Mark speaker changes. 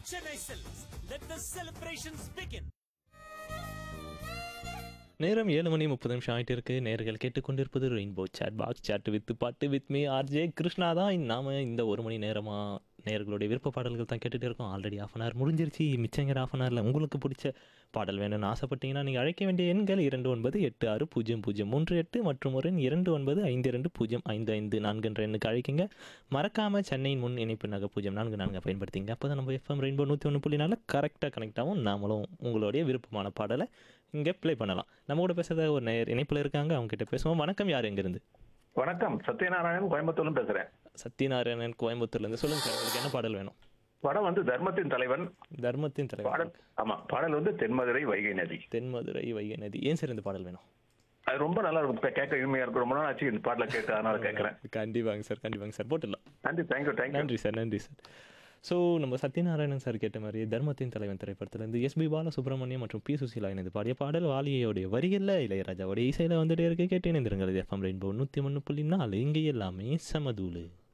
Speaker 1: Chennai Silks. Let the celebrations begin.
Speaker 2: நேரம் ஏழு மணி முப்பது நிமிஷம் ஆயிட்டு இருக்கு நேர்கள் கேட்டுக்கொண்டிருப்பது rainbow chat box chat with பாட்டு வித் மீ ஆர்ஜே கிருஷ்ணா தான் நாம இந்த ஒரு மணி நேரமா நேர்களுடைய விருப்ப பாடல்கள் தான் கேட்டுட்டு இருக்கோம் ஆல்ரெடி ஆஃப் அன் ஹவர் முடிஞ்சிருச்சு மிச்சங்கிற ஆஃப் அன் ஹவரில் உங்களுக்கு பிடிச்ச பாடல் வேணும்னு ஆசைப்பட்டீங்கன்னா நீங்கள் அழைக்க வேண்டிய எண்கள் இரண்டு ஒன்பது எட்டு ஆறு பூஜ்ஜியம் பூஜ்ஜியம் மூன்று எட்டு மற்றும் ஒரு எண் இரண்டு ஒன்பது ஐந்து இரண்டு பூஜ்ஜியம் ஐந்து ஐந்து நான்கு என்ற எண்ணுக்கு அழைக்குங்க மறக்காம சென்னையின் முன் இணைப்பு நகை பூஜ்ஜியம் நான்கு நான்கு பயன்படுத்திங்க அப்போ தான் நம்ம எஃப்எம் ரெயின்போ நூற்றி ஒன்று புள்ளி நாலு கரெக்டாக கனெக்ட் ஆகும் நாமளும் உங்களுடைய விருப்பமான பாடலை இங்கே ப்ளே பண்ணலாம் நம்ம கூட பேசுறத ஒரு நேர் இணைப்பில் இருக்காங்க அவங்க கிட்ட பேசுவோம் வணக்கம் யார் எங்கேருந்து
Speaker 3: வணக்கம் சத்யநாராயணன் கோயம்புத்தூர்ல பேசுறேன்
Speaker 2: சத்யநாராயணன் கோயம்புத்தூர்லேருந்து சொல்லுங்க சார் உங்களுக்கு என்ன பாடல் வேணும்
Speaker 3: படம் வந்து தர்மத்தின் தலைவன்
Speaker 2: தர்மத்தின் தலைவர்
Speaker 3: பாடல் ஆமா பாடல் வந்து தென்மதுரை வைகை நதி
Speaker 2: தென்மதுரை வைகை நதி ஏன் சார் இந்த பாடல் வேணும்
Speaker 3: அது ரொம்ப நல்லா இருக்கும் இப்ப கேட்க இனிமையா இருக்கும் ரொம்ப நாள் ஆச்சு இந்த பாடல கேட்டு அதனால கேட்கறேன்
Speaker 2: கண்டிப்பாங்க சார் கண்டிப்பாங்க சார் போட்டுடலாம்
Speaker 3: நன்றி தேங்க்யூ தேங்க்யூ
Speaker 2: நன்றி சார் நன்றி சார் ஸோ நம்ம சத்யநாராயணன் சார் கேட்ட மாதிரி தர்மத்தின் தலைவன் திரைப்படத்திலேருந்து எஸ்பி பாலசுப்ரமணியம் மற்றும் பி சுசீலா இணைந்து பாடிய பாடல் வாலியோடைய வரிகளில் இளையராஜாவுடைய இசையில் வந்துட்டே இருக்கு கேட்டு இணைந்திருங்கள் எஃப்எம் ரெயின்போ நூற்றி ஒன்று புள்ளி நாலு இங்கே எல்லாமே சமதூளு